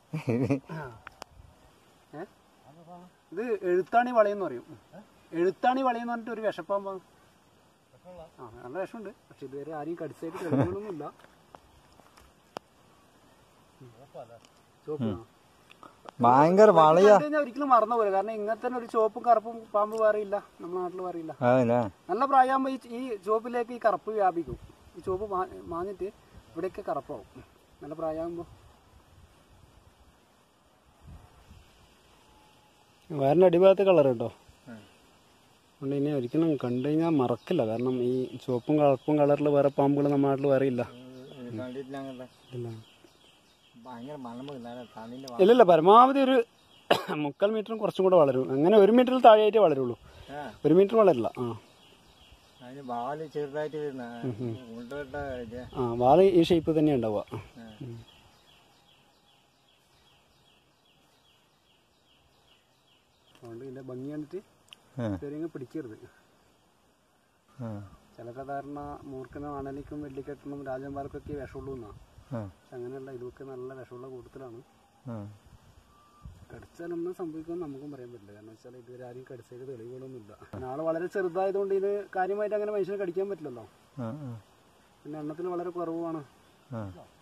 ഏ? ഇത് എഴുത്താണി വളയെന്ന് പറയും എഴുത്താണി വളയെന്ന് പറഞ്ഞിട്ട് ഒരു വിഷപ്പാമ്പാ ആ നല്ല വിഷമുണ്ട് പക്ഷെ ഇതുവരെ ആരെയും കടിച്ചായിട്ട് തെളിവുകളൊന്നുമില്ല ചുവപ്പ് ആ. ഭയങ്കര വളയാ കണ്ടു കഴിഞ്ഞാൽ ഒരിക്കലും മറന്നു പോലെ കാരണം ഇങ്ങനത്തെ തന്നെ ഒരു ചുവപ്പും കറുപ്പും പാമ്പ് വേറെയില്ല നമ്മുടെ നാട്ടിൽ വേറെയില്ല അതല്ലേ നല്ല പ്രായമാകുമ്പോൾ ഈ ഈ ചുവപ്പിലേക്ക് ഈ കറുപ്പ് വ്യാപിക്കും ഈ ചുവപ്പ് മാ- മാഞ്ഞിട്ട് ഇവിടെയൊക്കെ കറുപ്പാവും നല്ല പ്രായമാകുമ്പോൾ വയറിൻ്റെ അടിഭാഗത്തെ കളർ കേട്ടോ അതുകൊണ്ട് ഇനി ഒരിക്കലും കണ്ടു കഴിഞ്ഞാൽ മറക്കില്ല കാരണം ഈ ചുവപ്പും കറുപ്പും കളറിൽ വേറെ പാമ്പുകൾ നമ്മുടെ നാട്ടിൽ വേറെ ഇല്ല കണ്ടിട്ടില്ല അങ്ങനത്തെ ഇല്ല ഭയങ്കര മണമില്ല തണിന്റെ ഇല്ലില്ല പരമാവധി ഒരു മുക്കാൽ മീറ്ററും കുറച്ചും കൂടെ വളരും അങ്ങനെ ഒരു മീറ്ററിൽ താഴെയായിട്ടേ വളരുള്ളൂ ഒരു മീറ്റർ വളരില്ല ആ അതിന് വാല് ചെറുതായിട്ട് വരുന്ന ഉണ്ടട്ട ഇത് ആ വാല് ഈ ഷേപ്പ് തന്നെ ഉണ്ടാവുക ഉം. അതുകൊണ്ട് ഇതിന്റെ ഭംഗി കണ്ടിട്ട് ചെറിയ പിടിക്കരുത് ചില സാധാരണ മൂർഖനും അണലിക്കും വെള്ളിക്കെട്ടനും രാജന്മാർക്കൊക്കെ വിഷമുള്ളൂ എന്നാ പക്ഷെ അങ്ങനെയല്ല ഇതൊക്കെ നല്ല വിഷമുള്ള കൂട്ടത്തിലാണ് കടിച്ചാലൊന്നും സംഭവിക്കുമെന്ന് നമുക്കും പറയാൻ പറ്റില്ല കാരണം വെച്ചാൽ ഇതുവരെ ആരും കടിച്ചതിന് തെളിവുകളൊന്നുമില്ല നാളെ വളരെ ചെറുതായതുകൊണ്ട് ഇത് കാര്യമായിട്ട് അങ്ങനെ മനുഷ്യനെ കടിക്കാൻ പറ്റില്ലല്ലോ പിന്നെ എണ്ണത്തിൽ വളരെ കുറവാണ്